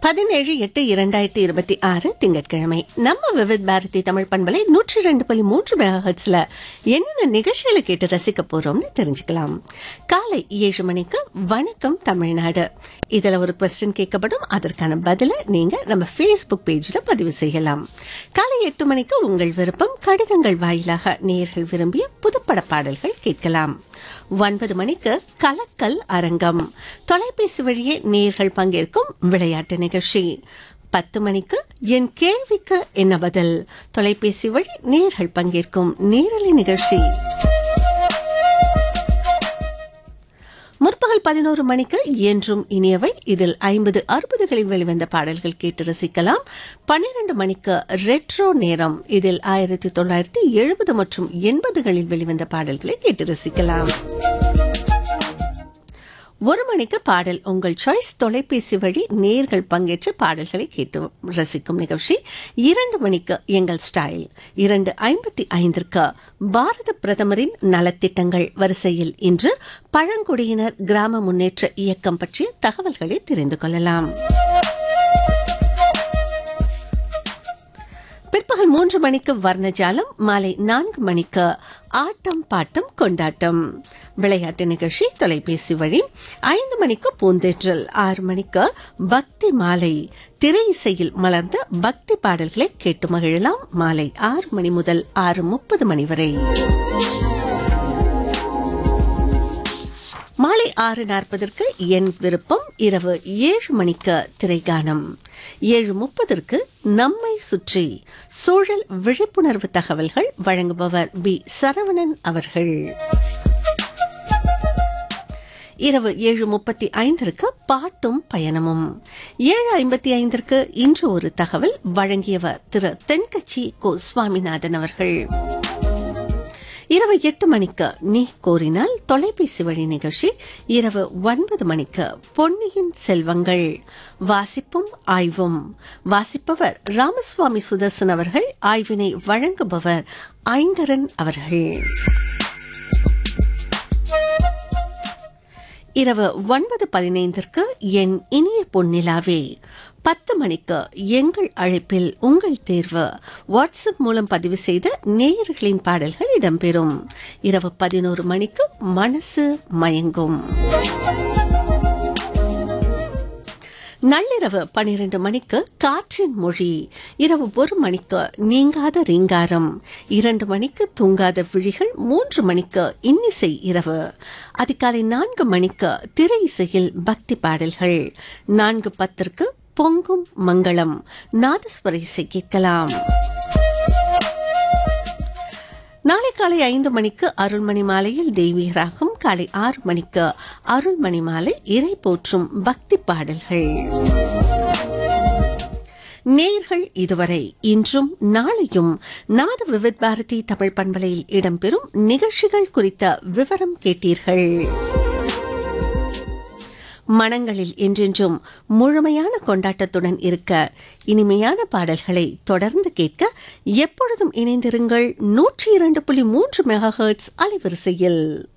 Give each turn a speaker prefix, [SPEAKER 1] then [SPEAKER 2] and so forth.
[SPEAKER 1] பதினேழு எட்டு இரண்டாயிரத்தி இருபத்தி ஆறு திங்கட்கிழமை நம்ம விவித் பாரதி தமிழ் பண்பலை நூற்றி ரெண்டு புள்ளி மூன்று மெகாஹெட்ஸ்ல என்னென்ன நிகழ்ச்சிகளை கேட்டு ரசிக்க போறோம்னு தெரிஞ்சுக்கலாம் காலை ஏழு மணிக்கு வணக்கம் தமிழ்நாடு இதுல ஒரு கொஸ்டின் கேட்கப்படும் அதற்கான பதிலை நீங்க நம்ம ஃபேஸ்புக் பேஜ்ல பதிவு செய்யலாம் காலை எட்டு மணிக்கு உங்கள் விருப்பம் கடிதங்கள் வாயிலாக நேர்கள் விரும்பிய புதுப்பட பாடல்கள் கேட்கலாம் ஒன்பது மணிக்கு கலக்கல் அரங்கம் தொலைபேசி வழியே நேர்கள் பங்கேற்கும் விளையாட்டு நிகழ்ச்சி பத்து மணிக்கு என் கேள்விக்கு என்ன பதில் தொலைபேசி வழி நேர்கள் பங்கேற்கும் நேரலை நிகழ்ச்சி முற்பகல் பதினோரு மணிக்கு என்றும் இனியவை இதில் ஐம்பது அறுபதுகளில் வெளிவந்த பாடல்கள் கேட்டு ரசிக்கலாம் பன்னிரண்டு மணிக்கு ரெட்ரோ நேரம் இதில் ஆயிரத்தி தொள்ளாயிரத்தி எழுபது மற்றும் எண்பதுகளில் வெளிவந்த பாடல்களை கேட்டு ரசிக்கலாம் ஒரு மணிக்கு பாடல் உங்கள் சாய்ஸ் தொலைபேசி வழி நேர்கள் பங்கேற்று பாடல்களை கேட்டு ரசிக்கும் நிகழ்ச்சி இரண்டு மணிக்கு எங்கள் ஸ்டைல் இரண்டு ஐம்பத்தி ஐந்திற்கு பாரத பிரதமரின் நலத்திட்டங்கள் வரிசையில் இன்று பழங்குடியினர் கிராம முன்னேற்ற இயக்கம் பற்றிய தகவல்களை தெரிந்து கொள்ளலாம் பிற்பகல் மூன்று மணிக்கு வர்ணஜாலம் மாலை நான்கு மணிக்கு ஆட்டம் பாட்டம் கொண்டாட்டம் விளையாட்டு நிகழ்ச்சி தொலைபேசி வழி ஐந்து மணிக்கு பூந்தேற்றல் ஆறு மணிக்கு பக்தி மாலை திரை இசையில் மலர்ந்த பக்தி பாடல்களை கேட்டு மகிழலாம் மாலை ஆறு மணி முதல் ஆறு முப்பது மணி வரை மாலை ஆறு நாற்பதற்கு என் விருப்பம் இரவு ஏழு மணிக்கு திரைகானம் ஏழு முப்பதற்கு நம்மை சுற்றி சூழல் விழிப்புணர்வு தகவல்கள் வழங்குபவர் பி சரவணன் அவர்கள் இரவு ஏழு முப்பத்தி ஐந்திற்கு பாட்டும் பயணமும் ஏழு ஐம்பத்தி ஐந்திற்கு இன்று ஒரு தகவல் வழங்கியவர் திரு தென்கட்சி கோ சுவாமிநாதன் அவர்கள் இரவு எட்டு மணிக்கு நீ கோரினால் தொலைபேசி வழி நிகழ்ச்சி இரவு ஒன்பது மணிக்கு பொன்னியின் செல்வங்கள் வாசிப்பும் ஆய்வும் வாசிப்பவர் ராமசுவாமி சுதர்சன் அவர்கள் ஆய்வினை வழங்குபவர் ஐங்கரன் அவர்கள் இரவு ஒன்பது பதினைந்திற்கு என் இனிய பொன்னிலாவே பத்து மணிக்கு எங்கள் அழைப்பில் உங்கள் தேர்வு வாட்ஸ்அப் மூலம் பதிவு செய்த நேயர்களின் பாடல்கள் இடம்பெறும் இரவு பதினோரு மணிக்கு மனசு மயங்கும் நள்ளிரவு பனிரெண்டு மணிக்கு காற்றின் மொழி இரவு ஒரு மணிக்கு நீங்காத ரீங்காரம் இரண்டு மணிக்கு தூங்காத விழிகள் மூன்று மணிக்கு இன்னிசை இரவு அதிகாலை நான்கு மணிக்கு திரை இசையில் பக்தி பாடல்கள் நான்கு பத்திற்கு பொங்கும் மங்களம் நாதஸ்வர இசை கேட்கலாம் நாளை காலை ஐந்து மணிக்கு அருள்மணி மாலையில் தெய்வீக ராகம் காலை ஆறு மணிக்கு அருள்மணி மாலை இறை போற்றும் பக்தி பாடல்கள் நேர்கள் இதுவரை இன்றும் நாளையும் நமது விவித் பாரதி தமிழ் பண்பலையில் இடம்பெறும் நிகழ்ச்சிகள் குறித்த விவரம் கேட்டீர்கள் மனங்களில் என்றென்றும் முழுமையான கொண்டாட்டத்துடன் இருக்க இனிமையான பாடல்களை தொடர்ந்து கேட்க எப்பொழுதும் இணைந்திருங்கள் நூற்றி இரண்டு புள்ளி மூன்று மெகா அலைவரிசையில்